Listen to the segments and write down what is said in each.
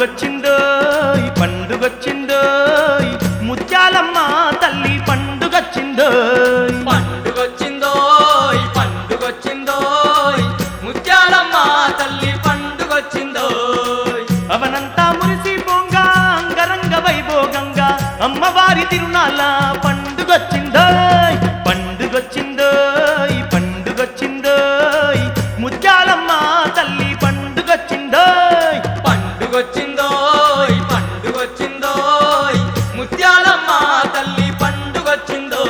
పండుగొచ్చిందో ఈ పండుగొచ్చిందో ఈ ముత్యాలమ్మ తల్లి పండుగొచ్చిందో పండుగొచ్చిందో ఈ పండుగొచ్చిందో ముత్యాలమ్మ తల్లి పండుగొచ్చిందో అవనంతా మురిసి పొంగ అంగరంగ వైభోగంగా అమ్మవారి తిరునాళ్ళ పండుగొచ్చిందో పండుగొచ్చిందో ఈ పండుగొచ్చిందో ఈ ముత్యాలమ్మ తల్లి పండుగొచ్చిందో పండుగొచ్చిందో ఈ పండుగొచ్చిందో ముత్యాలమ్మ తల్లి పండుగొచ్చిందో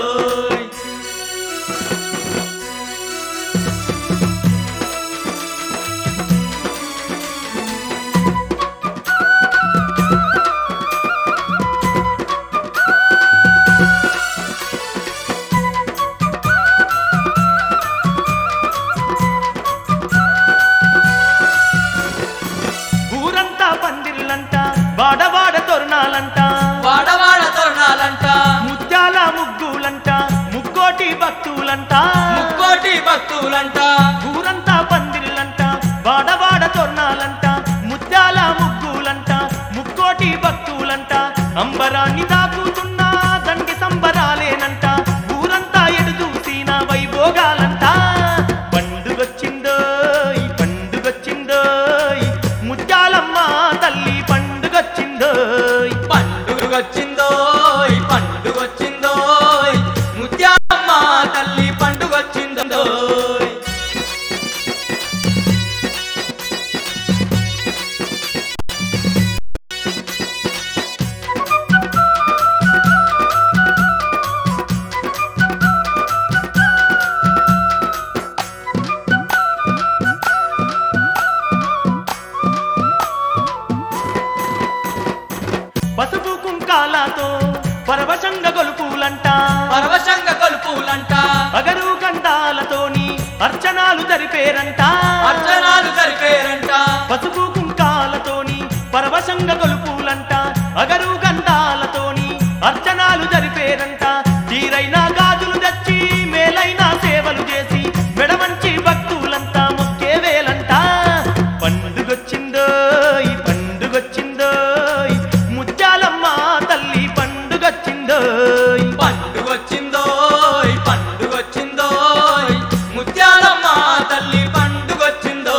ఊరంతా పందిర్లంట వాడవాడ తొరణాలంట వాడవాడ తోరణాలంట ముత్యాల ముగ్గులంట ముక్కోటి భక్తులంట ముక్కోటి భక్తులంట ఊరంతా పందిర్లంట వాడవాడ తొరణాలంట ముత్యాల ముగ్గులంట ముక్కోటి భక్తులంట అంబరాన్ని దాకుతున్న దండి సంబరాలేనంట ఊరంతా ఎడు చూసిన వైభోగాలంట పండుగొచ్చిందో ఈ పండుగొచ్చిందో ఈ ముత్యాలమ్మ తల్లి పండుగొచ్చిందో పండుగొచ్చిందో ఈ పండుగొచ్చిందో ముత్యాలమ్మ తల్లి పండుగొచ్చిందో పసుపు కుంకాలతో పరవశంగ గొలుపులంట పరవశంగ కొలుపులంట అగరు గంధాలతోని అర్చనాలు జరిపేరంట అర్చనాలు జరిపేరంట పసుపు కుంకాలతోని పరవశంగ గొలుపులంట అగరు గంధాలతోని అర్చనాలు జరిపేరంట తీరైన గాజులు తెచ్చి మేలైన సేవలు చేసి మెడమంచి భక్తులంతా మొక్కే వేలంట పండుగొచ్చిందో ఈ పండుగొచ్చిందో ఈ ముత్యాలమ్మ తల్లి పండుగొచ్చిందో పండుగొచ్చిందో ఈ పండుగొచ్చిందో ముత్యాలమ్మ తల్లి పండుగొచ్చిందో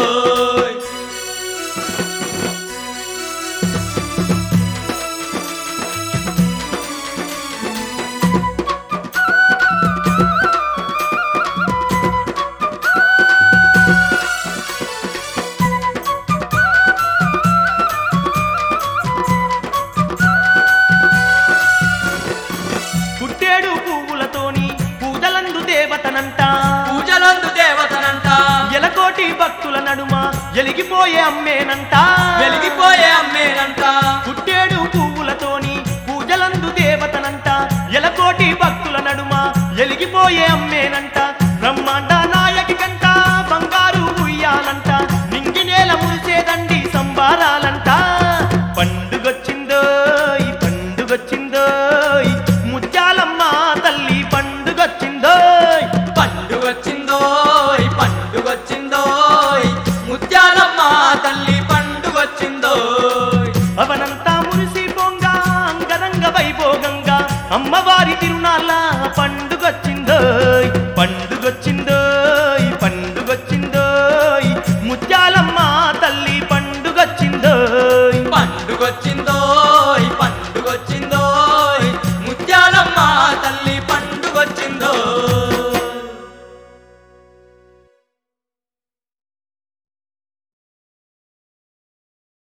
పుట్టేడు పువ్వులతోని పూజలందు దేవతనంట పూజలందు దేవతనంట ఎలకోటి భక్తుల నడుమ ఎలిగిపోయే అమ్మేనంట వెలిగిపోయే అమ్మేనంట పుట్టేడు పువ్వులతోని పూజలందు దేవతనంట ఎలకోటి భక్తుల నడుమ ఎలిగిపోయే అమ్మేనంట బ్రహ్మాండ నాయకి కంట బంగారు ఉయ్యాలంట నింగి నేల మురిసేదండి సంబారాలంట పండుగొచ్చిందో ఈ పండుగొచ్చిందో ఈ ముత్యాలమ్మ తల్లి పండుగొచ్చిందో పండుగొచ్చిందో ఈ పండుగొచ్చిందో ముత్యాలమ్మ తల్లి పండుగొచ్చిందో అవనంతా మురిసి పొంగ అంగరంగ వైభోగంగా అమ్మవారి